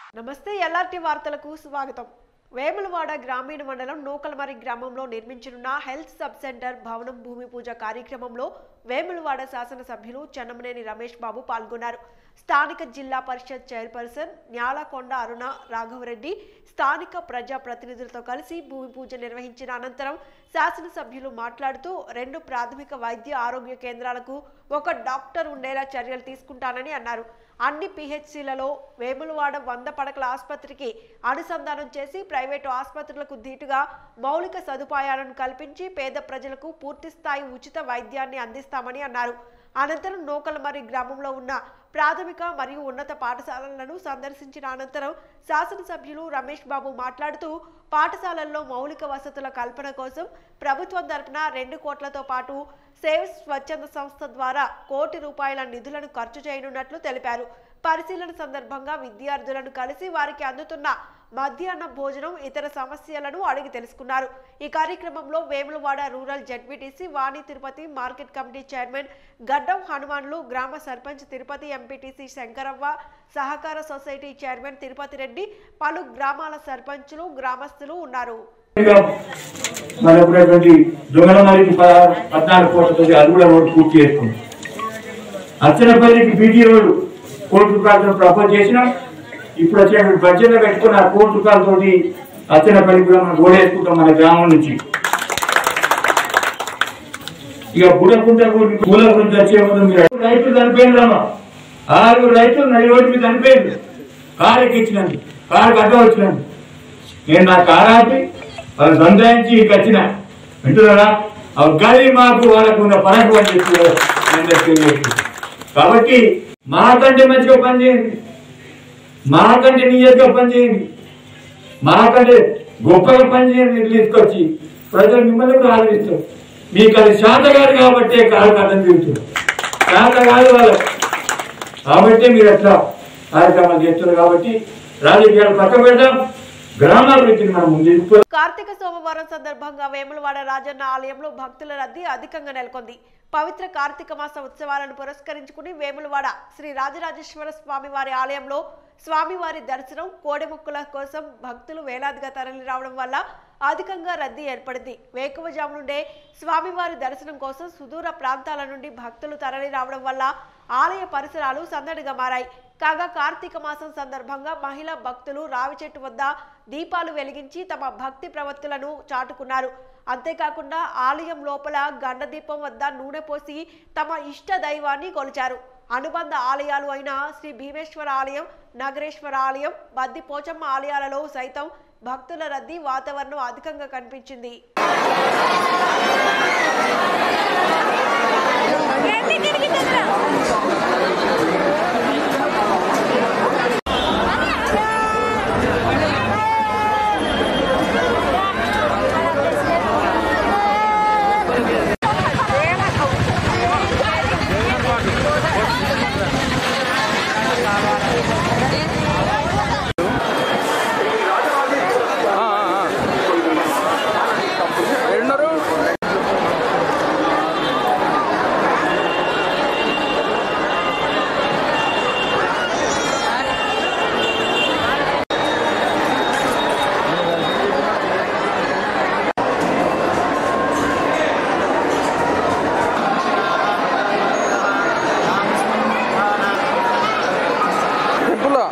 నమస్తే ఎల్ఆర్టీ వార్తలకు స్వాగతం వేములవాడ గ్రామీణ మండలం నూకలమరి గ్రామంలో నిర్మించనున్న హెల్త్ సబ్ సెంటర్ భవనం భూమి పూజ కార్యక్రమంలో వేములవాడ శాసనసభ్యులు చెన్నమనేని రమేష్ బాబు పాల్గొన్నారు స్థానిక జిల్లా పరిషత్ చైర్పర్సన్ న్యాలకొండ అరుణ రాఘవరెడ్డి స్థానిక ప్రజా ప్రతినిధులతో కలిసి భూమి పూజ నిర్వహించిన అనంతరం శాసనసభ్యులు మాట్లాడుతూ రెండు ప్రాథమిక వైద్య ఆరోగ్య కేంద్రాలకు ఒక డాక్టర్ ఉండేలా చర్యలు తీసుకుంటానని అన్నారు అన్ని పిహెచ్సిలలో వేములవాడ వంద పడకల ఆసుపత్రికి అనుసంధానం చేసి ప్రైవేటు ఆసుపత్రులకు ధీటుగా మౌలిక సదుపాయాలను కల్పించి పేద ప్రజలకు పూర్తి స్థాయి ఉచిత వైద్యాన్ని అందిస్తామని అన్నారు అనంతరం నోకలమరి గ్రామంలో ఉన్న ప్రాథమిక మరియు ఉన్నత పాఠశాలలను సందర్శించిన అనంతరం శాసనసభ్యులు రమేష్ బాబు మాట్లాడుతూ పాఠశాలల్లో మౌలిక వసతుల కల్పన కోసం ప్రభుత్వం తరపున రెండు కోట్లతో పాటు సేవ్ స్వచ్ఛంద సంస్థ ద్వారా కోటి రూపాయల నిధులను ఖర్చు చేయనున్నట్లు తెలిపారు పరిశీలన సందర్భంగా విద్యార్థులను కలిసి వారికి అందుతున్న మధ్యాహ్న భోజనం ఇతర సమస్యలను అడిగి తెలుసుకున్నారు ఈ కార్యక్రమంలో Vemulawada rural ZPTC Vani Tirupati market committee chairman Gaddam Hanumanlu గ్రామ సర్పంచ్ తిరుపతి ఎంపీటీసీ శంకరవ్వ సహకార సొసైటీ చైర్మన్ తిరుపతి రెడ్డి పలు గ్రామాల సర్పంచులు గ్రామస్తులు ఉన్నారు మనకున్నటువంటి దొంగల మరికి పదహారు పద్నాలుగు కోట్లతో అది కూడా రోడ్డు పూర్తి చేసుకుంది అచ్చనపల్లికి బీటీ రోడ్డు కోటి రూపాయలతో ప్రపోజ్ చేసినాం ఇప్పుడు వచ్చేటువంటి బడ్జెట్ లో పెట్టుకున్న ఆ కోటి రూపాయలతోటి అచ్చనపల్లికి కూడా మనం రోడ్ వేసుకుంటాం మన గ్రామం నుంచి ఇక బుడకుంట పూల గురించి వచ్చే ముందు మీరు రైతులు చనిపోయిందమ్మా ఆరుగురు రైతులు నడి రోడ్డు మీద చనిపోయింది కారు ఎక్కించినందు కారు అడ్డం వచ్చినందు నేను నా కారు ఆపి వాళ్ళు సంతాయించి ఇక్కడికి వచ్చిన వింటున్నారా ఆ గాలి మాకు వాళ్ళకు ఉన్న పరకు అని చెప్పి నేను తెలియజేస్తున్నాను. కాబట్టి మాకంటే మంచిగా పనిచేయండి మాకంటే నియతగా పనిచేయండి మాకంటే గొప్పగా పనిచేయండి మీరు తీసుకొచ్చి ప్రజలు మిమ్మల్ని కూడా ఆదరిస్తారు మీకు అది శాత కాదు కాబట్టి కాదు అర్థం తిరుగుతుంది శాత కాదు వాళ్ళకి కాబట్టి మీరు అట్లా కార్యక్రమాలు చేస్తున్నారు కాబట్టి రాజకీయాలు పక్క పెడదాం గ్రామాభివృద్ధిని మనం ముందు కార్తీక సోమవారం సందర్భంగా వేములవాడ రాజన్న ఆలయంలో భక్తుల రద్దీ అధికంగా నెలకొంది పవిత్ర కార్తీక మాస ఉత్సవాలను పురస్కరించుకుని వేములవాడ శ్రీ రాజరాజేశ్వర స్వామి వారి ఆలయంలో స్వామివారి దర్శనం కోడెముక్కుల కోసం భక్తులు వేలాదిగా తరలి రావడం వల్ల అధికంగా రద్దీ ఏర్పడింది వేకువజాము నుండే స్వామివారి దర్శనం కోసం సుదూర ప్రాంతాల నుండి భక్తులు తరలి రావడం వల్ల ఆలయ పరిసరాలు సందడిగా మారాయి కాగా కార్తీక మాసం సందర్భంగా మహిళా భక్తులు రావి చెట్టు వద్ద దీపాలు వెలిగించి తమ భక్తి ప్రవత్తులను చాటుకున్నారు అంతేకాకుండా ఆలయం లోపల గండ దీపం వద్ద నూనె పోసి తమ ఇష్ట దైవాన్ని కొలిచారు అనుబంధ ఆలయాలు అయిన శ్రీ భీమేశ్వర ఆలయం నగరేశ్వర ఆలయం బద్ది పోచమ్మ ఆలయాలలో సైతం భక్తుల రద్దీ వాతావరణం అధికంగా కనిపించింది ఏడున్నారు టెంపుల్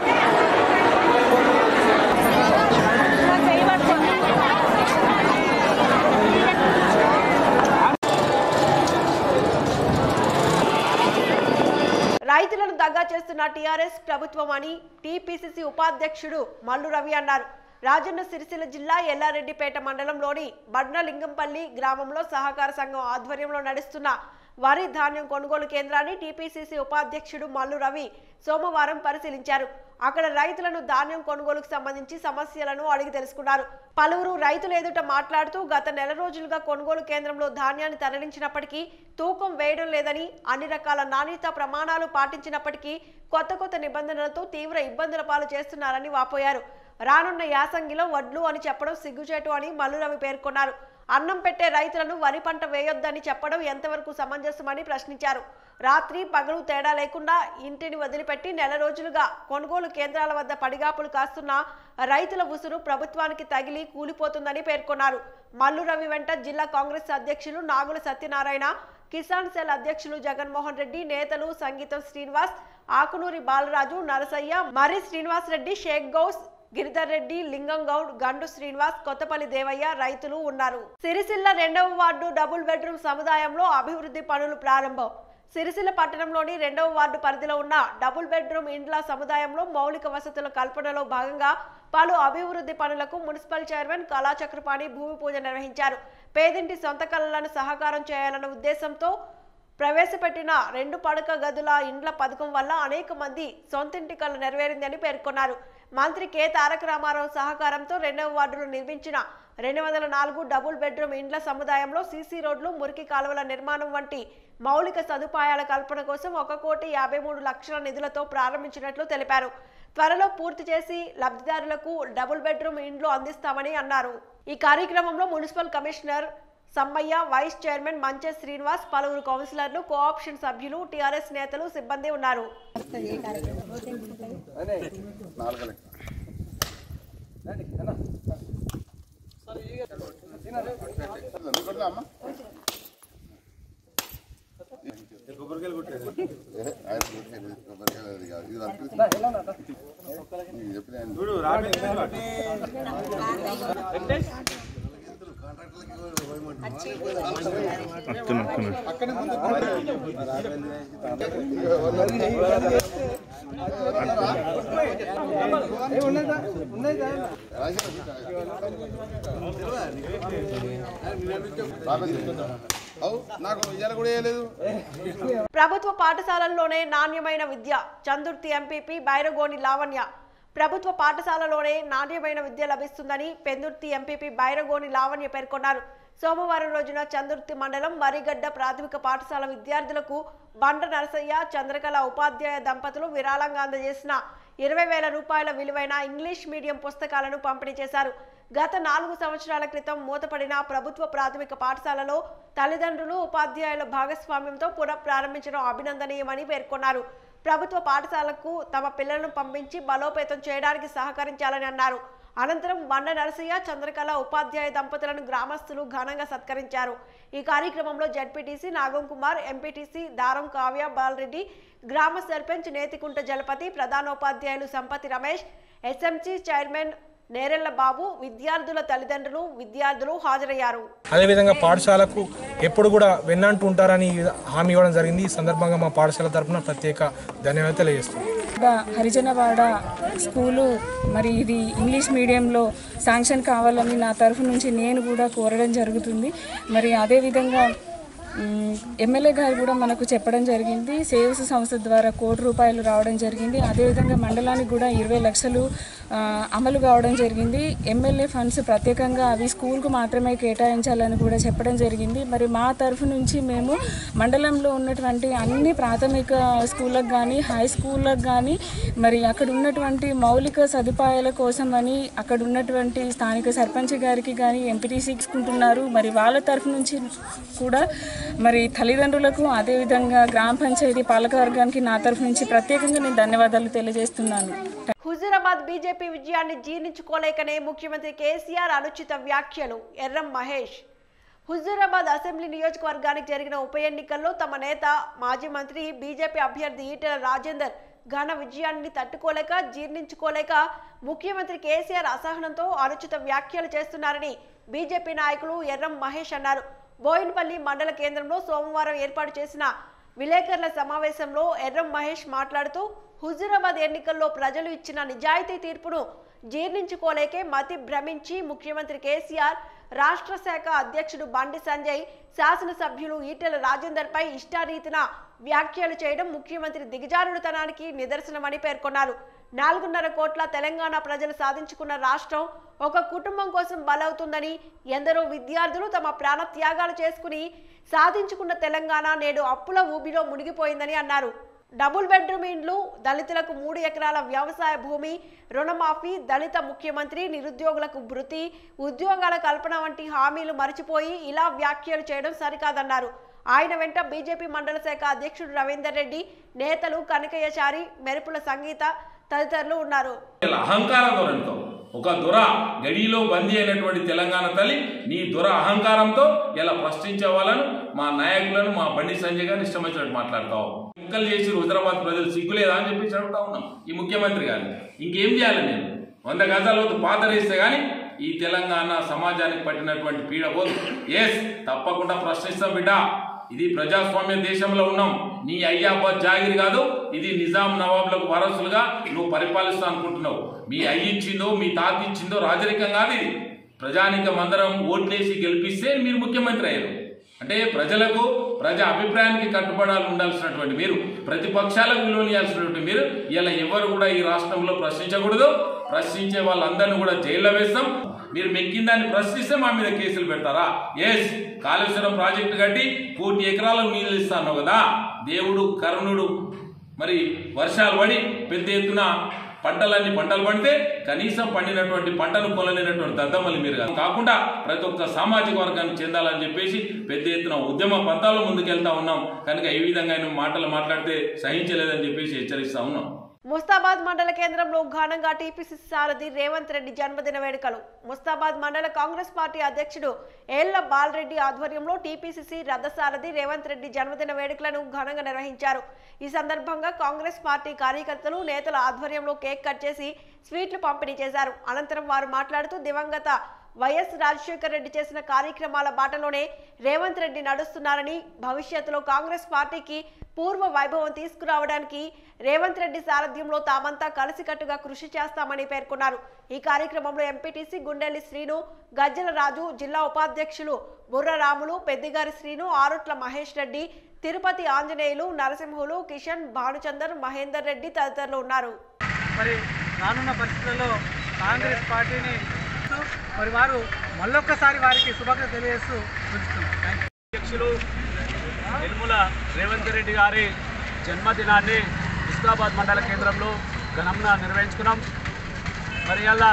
రైతులను దగ్గా చేస్తున్న టీఆర్ఎస్ ప్రభుత్వం అని టీపీసీసీ ఉపాధ్యక్షుడు మల్లు రవి అన్నారు రాజన్న సిరిసిల్ల జిల్లా ఎల్లారెడ్డిపేట మండలంలోని బండ్లలింగంపల్లి గ్రామంలో సహకార సంఘం ఆధ్వర్యంలో నడుస్తున్న వరి ధాన్యం కొనుగోలు కేంద్రాన్ని టీపీసీసీ ఉపాధ్యక్షుడు మల్లు రవి సోమవారం పరిశీలించారు అక్కడ రైతులను ధాన్యం కొనుగోలుకు సంబంధించి సమస్యలను అడిగి తెలుసుకున్నారు పలువురు రైతులు ఎదుట మాట్లాడుతూ గత నెల రోజులుగా కొనుగోలు కేంద్రంలో ధాన్యాన్ని తరలించినప్పటికీ తూకం వేయడం లేదని అన్ని రకాల నాణ్యత ప్రమాణాలు పాటించినప్పటికీ కొత్త కొత్త నిబంధనలతో తీవ్ర ఇబ్బందుల పాలు చేస్తున్నారని వాపోయారు రానున్న యాసంగిలో వడ్లు అని చెప్పడం సిగ్గుచేటు అని మల్లురవి పేర్కొన్నారు అన్నం పెట్టే రైతులను వరి పంట వేయొద్దని చెప్పడం ఎంతవరకు సమంజసమని ప్రశ్నించారు రాత్రి పగలు తేడా లేకుండా ఇంటిని వదిలిపెట్టి నెల రోజులుగా కొనుగోలు కేంద్రాల వద్ద పడిగాపులు కాస్తున్న రైతుల ఉసురు ప్రభుత్వానికి తగిలి కూలిపోతుందని పేర్కొన్నారు మల్లు రవి వెంట జిల్లా కాంగ్రెస్ అధ్యక్షులు నాగుల సత్యనారాయణ కిసాన్ సెల్ అధ్యక్షులు జగన్మోహన్ రెడ్డి నేతలు సంగీతం శ్రీనివాస్ ఆకునూరి బాలరాజు నరసయ్య మర్రి శ్రీనివాస్ రెడ్డి షేక్ గౌస్ గిరిధర్ రెడ్డి లింగం గౌడ్ గండు శ్రీనివాస్ కొత్తపల్లి దేవయ్య రైతులు ఉన్నారు సిరిసిల్ల రెండవ వార్డు డబుల్ బెడ్రూమ్ సముదాయంలో అభివృద్ధి పనులు ప్రారంభం సిరిసిల్ల పట్టణంలోని రెండవ వార్డు పరిధిలో ఉన్న డబుల్ బెడ్రూమ్ ఇండ్ల సముదాయంలో మౌలిక వసతుల కల్పనలో భాగంగా పలు అభివృద్ధి పనులకు మున్సిపల్ చైర్మన్ కళాచక్రపాణి భూమి పూజ నిర్వహించారు పేదింటి సొంత కళలను సహకారం చేయాలన్న ఉద్దేశంతో ప్రవేశపెట్టిన రెండు పడక గదుల ఇండ్ల పథకం వల్ల అనేక మంది సొంతింటి కళ నెరవేరిందని పేర్కొన్నారు మంత్రి కె తారక రామారావు సహకారంతో రెండవ వార్డులో నిర్మించిన రెండు వందల నాలుగు డబుల్ బెడ్రూమ్ ఇండ్ల సముదాయంలో సీసీ రోడ్లు మురికి కాలువల నిర్మాణం వంటి మౌలిక సదుపాయాల కల్పన కోసం ఒక కోటి యాభై మూడు లక్షల నిధులతో ప్రారంభించినట్లు తెలిపారు త్వరలో పూర్తి చేసి లబ్ధిదారులకు డబుల్ బెడ్రూమ్ ఇండ్లు అందిస్తామని అన్నారు ఈ కార్యక్రమంలో municipal commissioner Sammaiah vice chairman Manche Srinivas పలువురు కౌన్సిలర్లు కోఆప్షన్ సభ్యులు టీఆర్ఎస్ నేతలు సిబ్బంది ఉన్నారు అవు నాకు ఇయ్యాల కూడా వేయలేదు ప్రభుత్వ పాఠశాలల్లోనే నాణ్యమైన విద్య చందుర్తి ఎంపీపీ బైరగోని లావణ్య ప్రభుత్వ పాఠశాలలోనే నాణ్యమైన విద్య లభిస్తుందని పెందుర్తి ఎంపీపీ బైరగోని లావణ్య పేర్కొన్నారు సోమవారం రోజున చందుర్తి మండలం మరిగడ్డ ప్రాథమిక పాఠశాల విద్యార్థులకు బండ నరసయ్య చంద్రకళ ఉపాధ్యాయ దంపతులు విరాళంగా అందజేసిన ఇరవై వేల రూపాయల విలువైన ఇంగ్లీష్ మీడియం పుస్తకాలను పంపిణీ చేశారు గత నాలుగు సంవత్సరాల క్రితం మూతపడిన ప్రభుత్వ ప్రాథమిక పాఠశాలలో తల్లిదండ్రులు ఉపాధ్యాయుల భాగస్వామ్యంతో పునః ప్రారంభించడం అభినందనీయమని పేర్కొన్నారు ప్రభుత్వ పాఠశాలకు తమ పిల్లలను పంపించి బలోపేతం చేయడానికి సహకరించాలని అన్నారు అనంతరం బండ నరసయ్య చంద్రకళ ఉపాధ్యాయ దంపతులను గ్రామస్తులు ఘనంగా సత్కరించారు ఈ కార్యక్రమంలో జడ్పీటీసీ నాగం కుమార్ ఎంపీటీసీ దారం కావ్య బాలరెడ్డి గ్రామ సర్పంచ్ నేతికుంట జలపతి ప్రధానోపాధ్యాయులు సంపతి రమేష్ ఎస్ఎంసీ చైర్మన్ నేరెళ్ల బాబు విద్యార్థుల తల్లిదండ్రులు విద్యార్థులు హాజరయ్యారు అదేవిధంగా పాఠశాలకు ఎప్పుడు కూడా వెన్నంటూ ఉంటారని హామీ ఇవ్వడం జరిగింది ఈ సందర్భంగా మా పాఠశాల తరపున ప్రత్యేక ధన్యవాదాలు తెలియజేస్తున్నాం ఇక్కడ హరిజనవాడ స్కూలు మరి ఇది ఇంగ్లీష్ మీడియంలో శాంక్షన్ కావాలని నా తరఫు నుంచి నేను కూడా కోరడం జరుగుతుంది మరి అదేవిధంగా మ్, ఎమ్మెల్యే గారు కూడా మనకు చెప్పడం జరిగింది సేవ్స్ సంస్థ ద్వారా కోటి రూపాయలు రావడం జరిగింది అదేవిధంగా మండలానికి కూడా ఇరవై లక్షలు ఆ, అమలు కావడం జరిగింది ఎమ్మెల్యే ఫండ్స్ ప్రత్యేకంగా అవి స్కూల్కు మాత్రమే కేటాయించాలని కూడా చెప్పడం జరిగింది మరి మా తరఫు నుంచి మేము మండలంలో ఉన్నటువంటి అన్ని ప్రాథమిక స్కూళ్ళకు కానీ హై స్కూళ్ళకు కానీ మరి అక్కడ ఉన్నటువంటి మౌలిక సదుపాయాల కోసం అని అక్కడ ఉన్నటువంటి స్థానిక సర్పంచ్ గారికి కానీ ఎంపీటీసీ తీసుకుంటున్నారు మరి వాళ్ళ తరఫు నుంచి కూడా మరి తల్లిదండ్రులకు అదేవిధంగా గ్రామ పంచాయతీ పాలకవర్గానికి నా తరఫు నుంచి ప్రత్యేకంగా నేను ధన్యవాదాలు తెలియజేస్తున్నాను హుజూరాబాద్ బీజేపీ విజయాన్ని జీర్ణించుకోలేకనే ముఖ్యమంత్రి కేసీఆర్ అనుచిత వ్యాఖ్యలు ఎర్రం మహేష్ హుజూరాబాద్ అసెంబ్లీ నియోజకవర్గానికి జరిగిన ఉప ఎన్నికల్లో తమ నేత మాజీ మంత్రి బీజేపీ అభ్యర్థి ఈటెల రాజేందర్ ఘన విజయాన్ని తట్టుకోలేక జీర్ణించుకోలేక ముఖ్యమంత్రి కేసీఆర్ అసహనంతో అనుచిత వ్యాఖ్యలు చేస్తున్నారని బీజేపీ నాయకులు ఎర్రం మహేష్ అన్నారు బోయినపల్లి మండల కేంద్రంలో సోమవారం ఏర్పాటు చేసిన విలేకరుల సమావేశంలో ఎర్రం మహేష్ మాట్లాడుతూ హుజూరాబాద్ ఎన్నికల్లో ప్రజలు ఇచ్చిన నిజాయితీ తీర్పును జీర్ణించుకోలేకే మతి భ్రమించి ముఖ్యమంత్రి కేసీఆర్ రాష్ట్ర శాఖ అధ్యక్షుడు బండి సంజయ్ శాసనసభ్యులు ఈటెల రాజేందర్ పై ఇష్టారీతిన వ్యాఖ్యలు చేయడం ముఖ్యమంత్రి దిగజారుడుతనానికి నిదర్శనమని పేర్కొన్నారు నాలుగున్నర కోట్ల తెలంగాణ ప్రజలు సాధించుకున్న రాష్ట్రం ఒక కుటుంబం కోసం బలవుతుందని ఎందరో విద్యార్థులు తమ ప్రాణ త్యాగాలు చేసుకుని సాధించుకున్న తెలంగాణ నేడు అప్పుల ఊబిలో మునిగిపోయిందని అన్నారు డబుల్ బెడ్రూమ్ ఇండ్లు దళితులకు మూడు ఎకరాల వ్యవసాయ భూమి రుణమాఫీ దళిత ముఖ్యమంత్రి నిరుద్యోగులకు భృతి ఉద్యోగాల కల్పన వంటి హామీలు మరిచిపోయి ఇలా వ్యాఖ్యలు చేయడం సరికాదన్నారు ఆయన వెంట బీజేపీ మండల శాఖ అధ్యక్షుడు రవీందర్ రెడ్డి నేతలు కనకయ్యచారి మెరుపుల సంగీత తదితరులు ఉన్నారు ఇలా అహంకార ధోరణితో ఒక దొర గడిలో బందీ అయినటువంటి తెలంగాణ తల్లి నీ దొర అహంకారంతో ఇలా ప్రశ్నించే వాళ్ళను మా నాయకులను మా బండి సంజయ్ గారిని ఇష్టం వచ్చినట్టు మాట్లాడతావు ముక్కలు చేసి హుజరాబాద్ ప్రజలు సిగ్గులేదా అని చెప్పి అడుగుతా ఉన్నాం ఈ ముఖ్యమంత్రి గారిని ఇంకేం చేయాలి నేను వంద గజాల వద్దు పాతరేస్తే కానీ ఈ తెలంగాణ సమాజానికి పట్టినటువంటి పీడ పోదు ఎస్ తప్పకుండా ప్రశ్నిస్తాం బిడ్డ ఇది ప్రజాస్వామ్య దేశంలో ఉన్నాం నీ అయ్యాబ్బా జాగిరి కాదు ఇది నిజాం నవాబులకు వారసులుగా నువ్వు పరిపాలిస్తా అనుకుంటున్నావు మీ అయ్యి ఇచ్చిందో మీ తాత ఇచ్చిందో రాజరికం కాదు ఇది ప్రజానికం అందరం ఓట్లేసి గెలిపిస్తే మీరు ముఖ్యమంత్రి అయ్యారు అంటే ప్రజలకు ప్రజా అభిప్రాయానికి కట్టుబడాలి ఉండాల్సినటువంటి మీరు ప్రతిపక్షాలకు విలువనియాల్సినటువంటి మీరు ఇలా ఎవరు కూడా ఈ రాష్ట్రంలో ప్రశ్నించకూడదు ప్రశ్నించే వాళ్ళందరినీ కూడా జైల్లో వేస్తాం మీరు మెక్కిన దాన్ని ప్రశ్నిస్తే మా మీద కేసులు పెడతారా ఎస్ కాళేశ్వరం ప్రాజెక్టు కట్టి కోటి ఎకరాలకు నీళ్ళు ఇస్తాను కదా దేవుడు కరుణుడు మరి వర్షాలు పడి పెద్ద ఎత్తున పంటలన్నీ పంటలు పండితే కనీసం పండినటువంటి పంటను కొనలేనటువంటి దద్దమ్మలు మీరు కాదు. కాకుండా ప్రతి ఒక్క సామాజిక వర్గానికి చెందాలని చెప్పేసి పెద్ద ఎత్తున ఉద్యమ పంతాల్లో ముందుకెళ్తా ఉన్నాం కనుక ఈ విధంగా ఆయన మాటలు మాట్లాడితే సహించలేదని చెప్పేసి హెచ్చరిస్తా ఉన్నాం ముస్తాబాద్ మండల కేంద్రంలో ఘనంగా టీపీసీ సారథి రేవంత్ రెడ్డి జన్మదిన వేడుకలు ముస్తాబాద్ మండల కాంగ్రెస్ పార్టీ అధ్యక్షుడు ఏళ్ల బాలరెడ్డి ఆధ్వర్యంలో టీపీసీసీ రథసారథి రేవంత్ రెడ్డి జన్మదిన వేడుకలను ఘనంగా నిర్వహించారు ఈ సందర్భంగా కాంగ్రెస్ పార్టీ కార్యకర్తలు నేతల ఆధ్వర్యంలో కేక్ కట్ చేసి స్వీట్లు పంపిణీ చేశారు అనంతరం వారు మాట్లాడుతూ దివంగత వైఎస్ రాజశేఖర్ రెడ్డి చేసిన కార్యక్రమాల బాటలోనే రేవంత్ రెడ్డి నడుస్తున్నారని భవిష్యత్తులో కాంగ్రెస్ పార్టీకి పూర్వ వైభవం తీసుకురావడానికి రేవంత్ రెడ్డి సారథ్యంలో తామంతా కలిసికట్టుగా కృషి చేస్తామని పేర్కొన్నారు ఈ కార్యక్రమంలో ఎంపీటీసీ గుండెల్లి శ్రీను గజ్జల రాజు జిల్లా ఉపాధ్యక్షులు బుర్ర రాములు పెద్దిగారి శ్రీను ఆరుట్ల మహేష్ రెడ్డి తిరుపతి ఆంజనేయులు నరసింహులు కిషన్ భానుచందర్ మహేందర్ రెడ్డి తదితరులు ఉన్నారు మరి రానున్న పరిస్థితుల్లో కాంగ్రెస్ పార్టీని మరి వారు మళ్ళొక్కసారి వారికి శుభాకాంక్షలు తెలియజేస్తూ ముగిస్తున్నాం థ్యాంక్ యూ. అధ్యక్షులు నిర్మల రేవంత్ రెడ్డి గారి జన్మదినాన్ని ఇస్లాబాద్ మండల కేంద్రంలో ఘనంగా నిర్వహించుకున్నాం మరి అలా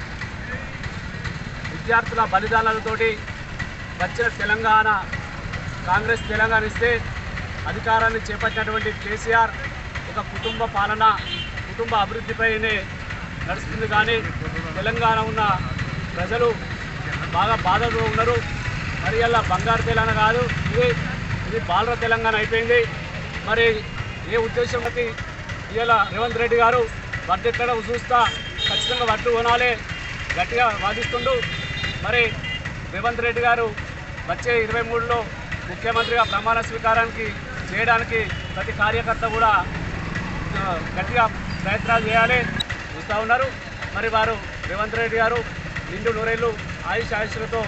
విద్యార్థుల బలిదానాలతోటి వచ్చిన తెలంగాణ కాంగ్రెస్ తెలంగాణ ఇస్తే అధికారాన్ని చేపట్టినటువంటి కేసీఆర్ ఒక కుటుంబ పాలన కుటుంబ అభివృద్ధిపైనే నడుస్తుంది కానీ తెలంగాణ ఉన్న ప్రజలు బాగా బాధలో ఉన్నారు మరి అలా బంగారు తెలంగాణ కాదు ఇది ఇది బాలర తెలంగాణ అయిపోయింది మరి ఏ ఉద్దేశం బట్టి ఇవాళ రేవంత్ రెడ్డి గారు వడ్డు ఎక్కడ చూస్తా ఖచ్చితంగా వడ్డు కొనాలి గట్టిగా వాదిస్తుండు మరి రేవంత్ రెడ్డి గారు వచ్చే ఇరవై మూడులో ముఖ్యమంత్రిగా ప్రమాణ స్వీకారానికి చేయడానికి ప్రతి కార్యకర్త కూడా ఆ, గట్టిగా ప్రయత్నాలు చేయాలి చూస్తూ ఉన్నారు మరి వారు రేవంత్ రెడ్డి గారు నిండు నూరేళ్ళు ఆయుష్ ఆయుష్లతో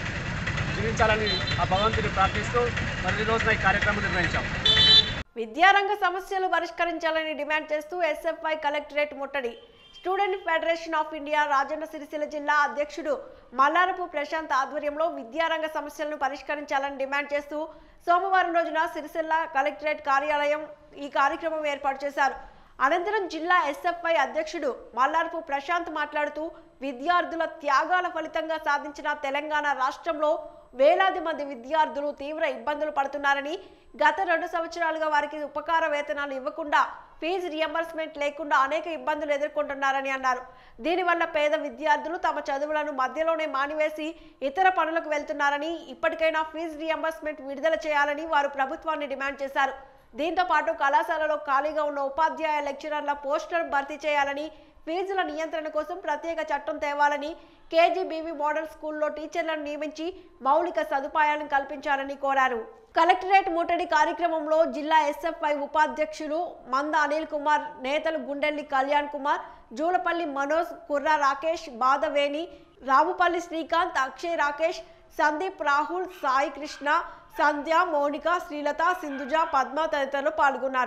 జీవించాలని ఆ భగవంతుని ప్రార్థిస్తూ మరి ఈ రోజున ఈ కార్యక్రమం నిర్వహించాం విద్యారంగ సమస్యలు పరిష్కరించాలని డిమాండ్ చేస్తూ ఎస్ఎఫ్ఐ కలెక్టరేట్ ముట్టడి student federation of India Rajanna Sircilla జిల్లా అధ్యక్షుడు మల్లారపు ప్రశాంత్ ఆధ్వర్యంలో విద్యారంగ సమస్యలను పరిష్కరించాలని డిమాండ్ చేస్తూ సోమవారం రోజున సిరిసిల్ల కలెక్టరేట్ కార్యాలయం ఈ కార్యక్రమం ఏర్పాటు చేశారు అనంతరం జిల్లా ఎస్ఎఫ్ఐ అధ్యక్షుడు మల్లారపు ప్రశాంత్ మాట్లాడుతూ విద్యార్థుల త్యాగాల ఫలితంగా సాధించిన తెలంగాణ రాష్ట్రంలో వేలాది మంది విద్యార్థులు తీవ్ర ఇబ్బందులు పడుతున్నారని గత రెండు సంవత్సరాలుగా వారికి ఉపకార వేతనాలు ఇవ్వకుండా ఫీజు రియంబర్స్మెంట్ లేకుండా అనేక ఇబ్బందులు ఎదుర్కొంటున్నారని అన్నారు దీనివల్ల పేద విద్యార్థులు తమ చదువులను మధ్యలోనే మానివేసి ఇతర పనులకు వెళ్తున్నారని ఇప్పటికైనా ఫీజు రియంబర్స్మెంట్ విడుదల చేయాలని వారు ప్రభుత్వాన్ని డిమాండ్ చేశారు దీంతో పాటు కళాశాలలో ఖాళీగా ఉన్న ఉపాధ్యాయ లెక్చరర్ల పోస్టర్ భర్తీ చేయాలని ఫీజుల నియంత్రణ కోసం ప్రత్యేక చట్టం తేవాలని కేజీబీవీ మోడల్ స్కూల్లో టీచర్లను నియమించి మౌలిక సదుపాయాలను కల్పించాలని కోరారు కలెక్టరేట్ ముట్టడి కార్యక్రమంలో జిల్లా ఎస్ఎఫ్ఐ ఉపాధ్యక్షులు మంద అనిల్ కుమార్ నేతలు గుండెల్లి కళ్యాణ్ కుమార్ జూలపల్లి మనోజ్ కుర్రా రాకేష్ బాదవేణి రావుపల్లి శ్రీకాంత్ అక్షయ్ రాకేష్ సందీప్ రాహుల్ సాయి కృష్ణ సంధ్య మౌనిక శ్రీలత సింధుజ పద్మ తదితరులు పాల్గొన్నారు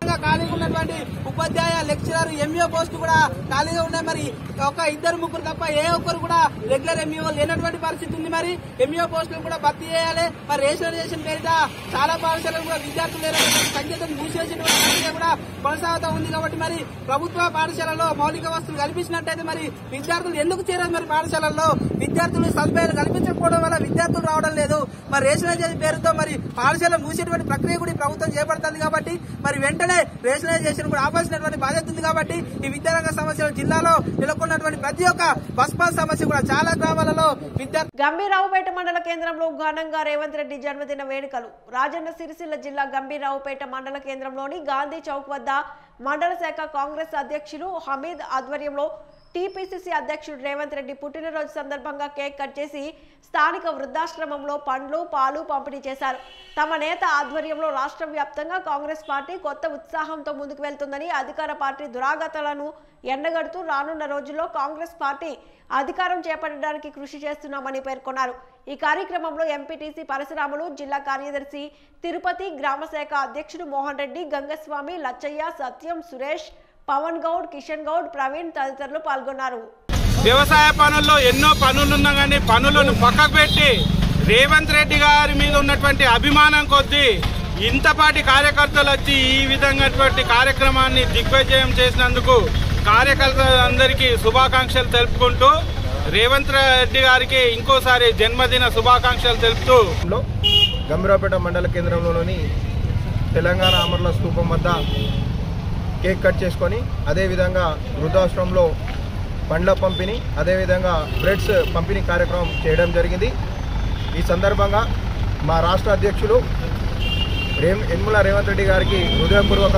అదేవిధంగా ఖాళీగా ఉన్నటువంటి ఉపాధ్యాయ లెక్చరర్ ఎంఈఓ పోస్టు కూడా ఖాళీగా ఉన్నాయి మరి ఒక ఇద్దరు ముగ్గురు తప్ప ఏ ఒక్కరు కూడా రెగ్యులర్ ఎంఈఓ లేనటువంటి పరిస్థితి ఉంది మరి ఎంఈఓ పోస్టులు కూడా భర్తీ చేయాలి మరి రేషనలైజేషన్ పేరిట చాలా పాఠశాలలు కూడా విద్యార్థులు లేనటువంటి సంఖ్యతో మూసివేసినటువంటి ప్రక్రియ కూడా కొనసాగుతూ ఉంది కాబట్టి మరి ప్రభుత్వ పాఠశాలలో మౌలిక వస్తువులు కల్పించినట్టయితే మరి విద్యార్థులు ఎందుకు చేరారు మరి పాఠశాలల్లో విద్యార్థులు సదుపాయాలు కల్పించకపోవడం వల్ల విద్యార్థులు రావడం లేదు మరి రేషనలైజేషన్ పేరుతో మరి పాఠశాల మూసేటువంటి ప్రక్రియ కూడా ఈ ప్రభుత్వం చేపడుతుంది కాబట్టి మరి వెంటనే రేషనలైజేషన్ కూడా ఆపాల్సినటువంటి బాధ్యత ఉంది కాబట్టి ఈ విద్యారంగ సమస్యలు జిల్లాలో నెలకొన్నటువంటి ప్రతి ఒక్క బస్ పాస్ సమస్య కూడా చాలా గ్రామాలలో విద్యార్థులు గంభీరావుపేట మండల కేంద్రంలో ఘనంగా రేవంత్ రెడ్డి జన్మదిన వేడుకలు రాజన్న సిరిసిల్ల జిల్లా గంభీరావుపేట మండల కేంద్రంలోని గాంధీ చౌక్ వద్ద మండల శాఖ కాంగ్రెస్ అధ్యక్షులు హమీద్ ఆధ్వర్యంలో టీపీసీసీ అధ్యక్షుడు రేవంత్ రెడ్డి పుట్టినరోజు సందర్భంగా కేక్ కట్ చేసి స్థానిక వృద్ధాశ్రమంలో పండ్లు పాలు పంపిణీ చేశారు తమ నేత ఆధ్వర్యంలో రాష్ట్ర వ్యాప్తంగా కాంగ్రెస్ పార్టీ కొత్త ఉత్సాహంతో ముందుకు వెళ్తుందని అధికార పార్టీ దురాగతాలను ఎండగడుతూ రానున్న రోజుల్లో కాంగ్రెస్ పార్టీ అధికారం చేపట్టడానికి కృషి చేస్తున్నామని పేర్కొన్నారు ఈ కార్యక్రమంలో ఎంపీటీసీ పరశురాములు జిల్లా కార్యదర్శి తిరుపతి గ్రామ శాఖ అధ్యక్షుడు మోహన్ రెడ్డి గంగస్వామి లచ్చయ్య సత్యం సురేష్ పవన్ గౌడ్ కిషన్ గౌడ్ ప్రవీణ్ తదితరులు పాల్గొన్నారు వ్యవసాయ పనుల్లో ఎన్నో పనులున్నా కానీ పనులను పక్కకు పెట్టి రేవంత్ రెడ్డి గారి మీద ఉన్నటువంటి అభిమానం కొద్దీ ఇంతపాటి కార్యకర్తలు వచ్చి ఈ విధంగాటువంటి కార్యక్రమాన్ని దిగ్విజయం చేసినందుకు కార్యకర్తలందరికీ శుభాకాంక్షలు తెలుపుకుంటూ రేవంత్ రెడ్డి గారికి ఇంకోసారి జన్మదిన శుభాకాంక్షలు తెలుపుతూ గంభీరాపేట మండల కేంద్రంలోని తెలంగాణ అమరుల స్తూపం వద్ద కేక్ కట్ చేసుకొని అదేవిధంగా వృద్ధాశ్రమంలో పండ్ల పంపిణీ అదేవిధంగా బ్రెడ్స్ పంపిణీ కార్యక్రమం చేయడం జరిగింది ఈ సందర్భంగా మా రాష్ట్ర అధ్యక్షులు రేం యన్ముల రేవంత్ రెడ్డి గారికి హృదయపూర్వక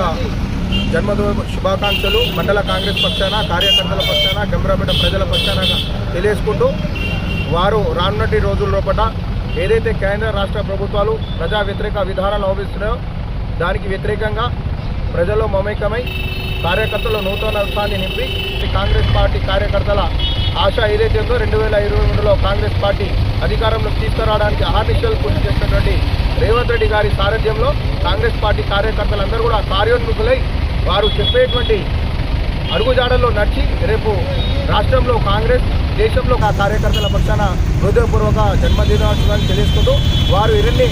జన్మదిన శుభాకాంక్షలు మండల కాంగ్రెస్ పక్షాన కార్యకర్తల పక్షాన గంభీరాపేట ప్రజల పక్షాన తెలియజేసుకుంటూ వారు రానున్నటి రోజుల లోపల ఏదైతే కేంద్ర రాష్ట్ర ప్రభుత్వాలు ప్రజా వ్యతిరేక విధానాలు అవలంబిస్తున్నాయో దానికి వ్యతిరేకంగా ప్రజల్లో మమేకమై కార్యకర్తల నూతన ఉత్సాహాన్ని నింపి ఈ కాంగ్రెస్ పార్టీ కార్యకర్తల ఆశ ఏదైతే ఉందో రెండు వేల ఇరవై రెండులో కాంగ్రెస్ పార్టీ అధికారంలోకి తీసుకురావడానికి అహర్నిశలు కృషి చేసినటువంటి రేవంత్ రెడ్డి గారి సారథ్యంలో కాంగ్రెస్ పార్టీ కార్యకర్తలందరూ కూడా కార్యోన్ముఖులై వారు చెప్పేటువంటి అడుగుజాడల్లో నడిచి రేపు రాష్ట్రంలో కాంగ్రెస్ దేశంలో ఆ కార్యకర్తల పక్షాన హృదయపూర్వక జన్మదినోత్సవాన్ని తెలియజేసుకుంటూ వారు ఇరన్ని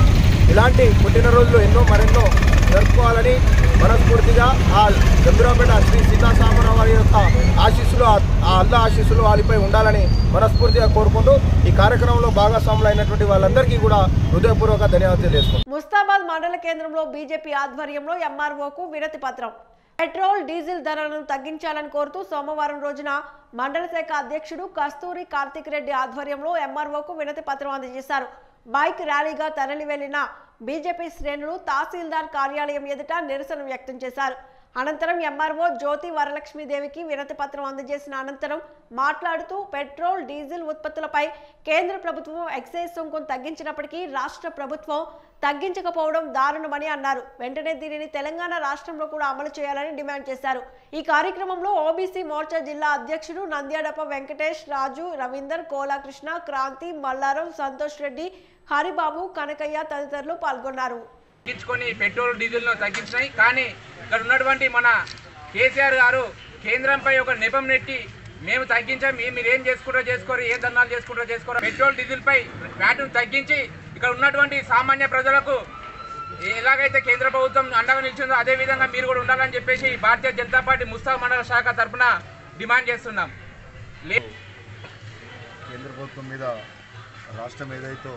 ఇలాంటి పుట్టినరోజులు ఎన్నో మరెన్నో జరుపుకోవాలని మనస్ఫూర్తిగా ఆ గంభీరాపేట శ్రీ సీతారామరావు వారి యొక్క ఆశీస్సులు ఆ ఆ అల్ల ఆశీస్సులు వారిపై ఉండాలని మనస్ఫూర్తిగా కోరుకుంటూ ఈ కార్యక్రమంలో భాగస్వాములు అయినటువంటి వాళ్ళందరికీ కూడా హృదయపూర్వక ధన్యవాదాలు తెలియజేసుకుంటాం ముస్తాబాద్ మండల కేంద్రంలో బీజేపీ ఆధ్వర్యంలో ఎంఆర్ఓకు వినతి పత్రం పెట్రోల్ డీజిల్ ధరలను తగ్గించాలని కోరుతూ సోమవారం రోజున మండల శాఖ అధ్యక్షుడు కస్తూరి కార్తిక్ రెడ్డి ఆధ్వర్యంలో ఎంఆర్ఓకు వినతి పత్రం అందజేశారు బైక్ ర్యాలీగా తరలి వెళ్లిన బీజేపీ శ్రేణులు తహసీల్దార్ కార్యాలయం ఎదుట నిరసన వ్యక్తం చేశారు అనంతరం ఎంఆర్ఓ జ్యోతి వరలక్ష్మీదేవికి వినతి పత్రం అందజేసిన అనంతరం మాట్లాడుతూ పెట్రోల్ డీజిల్ ఉత్పత్తులపై కేంద్ర ప్రభుత్వం ఎక్సైజ్ సుంకం తగ్గించినప్పటికీ రాష్ట్ర ప్రభుత్వం తగ్గించకపోవడం దారుణమని అన్నారు వెంటనే దీనిని తెలంగాణ రాష్ట్రంలో కూడా అమలు చేయాలని డిమాండ్ చేశారు ఈ కార్యక్రమంలో ఓబీసీ మోర్చా జిల్లా అధ్యక్షుడు నంద్యాడప వెంకటేష్ రాజు రవీందర్ కోలాకృష్ణ క్రాంతి మల్లారం సంతోష్ రెడ్డి హరిబాబు కనకయ్య తదితరులు పాల్గొన్నారు తగ్గించుకొని పెట్రోల్ డీజిల్ను తగ్గించినాయి కానీ ఇక్కడ ఉన్నటువంటి మన కేసీఆర్ గారు కేంద్రంపై ఒక నెపం నెట్టి మేము తగ్గించాం మీ- మీరు ఏం చేసుకుంటారో చేసుకోరు ఏ ధర్నాలు చేసుకుంటారో చేసుకోరు పెట్రోల్ డీజిల్ పై వ్యాట్ను తగ్గించి ఇక్కడ ఉన్నటువంటి సామాన్య ప్రజలకు ఎలాగైతే కేంద్ర ప్రభుత్వం అండగా నిలిచిందో అదే విధంగా మీరు కూడా ఉండాలని చెప్పేసి భారతీయ జనతా పార్టీ ముస్తా మండల శాఖ తరఫున డిమాండ్ చేస్తున్నాం లే- కేంద్ర ప్రభుత్వం మీద రాష్ట్రం ఏదైతే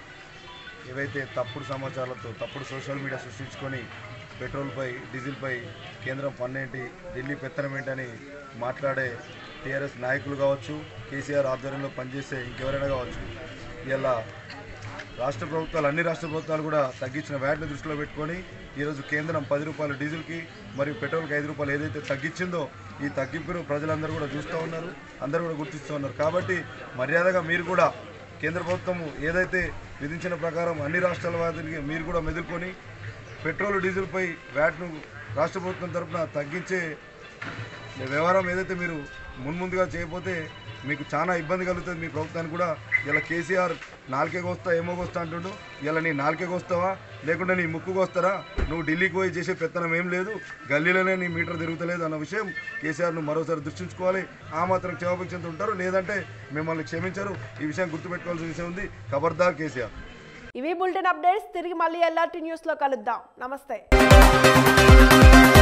ఏవైతే తప్పుడు సమాచారాలతో తప్పుడు సోషల్ మీడియా సృష్టించుకొని పెట్రోల్పై డీజిల్పై కేంద్రం పన్నేంటి ఢిల్లీ పెత్తనమేంటని మాట్లాడే టీఆర్ఎస్ నాయకులు కావచ్చు కేసీఆర్ ఆధ్వర్యంలో పనిచేసే ఇంకెవరైనా కావచ్చు ఇలా రాష్ట్ర ప్రభుత్వాలు అన్ని రాష్ట్ర ప్రభుత్వాలు కూడా తగ్గించిన వ్యాట్ని దృష్టిలో పెట్టుకొని ఈరోజు కేంద్రం పది రూపాయలు డీజిల్కి మరియు పెట్రోల్కి ఐదు రూపాయలు ఏదైతే తగ్గించిందో ఈ తగ్గింపును ప్రజలందరూ కూడా చూస్తూ ఉన్నారు అందరూ కూడా గుర్తిస్తూ ఉన్నారు కాబట్టి మర్యాదగా మీరు కూడా కేంద్ర ప్రభుత్వం ఏదైతే విధించిన ప్రకారం అన్ని రాష్ట్రాల వారికి మీరు కూడా మెదులుకొని పెట్రోల్ డీజిల్పై వ్యాట్ను రాష్ట్ర ప్రభుత్వం తరఫున తగ్గించే ఈ వ్యవహారం ఏదైతే మీరు మున్ముందుగా చేయకపోతే మీకు చాలా ఇబ్బంది కలుగుతుంది మీ ప్రభుత్వానికి కూడా ఇలా కేసీఆర్ నాలుకేకి వస్తా ఏమో వస్తా అంటుండు ఇలా నీ నాలుకేకి వస్తావా లేకుంటే నీ ముక్కుకు వస్తారా నువ్వు ఢిల్లీకి పోయి చేసే పెత్తనం ఏం లేదు గల్లీలోనే నీ మీటర్ తిరుగుతలేదు అన్న విషయం కేసీఆర్ను మరోసారి దృష్టించుకోవాలి ఆ మాత్రం క్షమాపించేంత ఉంటారు లేదంటే మిమ్మల్ని క్షమించరు ఈ విషయం గుర్తుపెట్టుకోవాల్సిన విషయం ఉంది ఖబర్దార్ కేసీఆర్ ఇవి బులెటిన్ అప్డేట్స్ తిరిగి మళ్ళీ ఎల్ఆర్టీ న్యూస్లో కలుద్దాం నమస్తే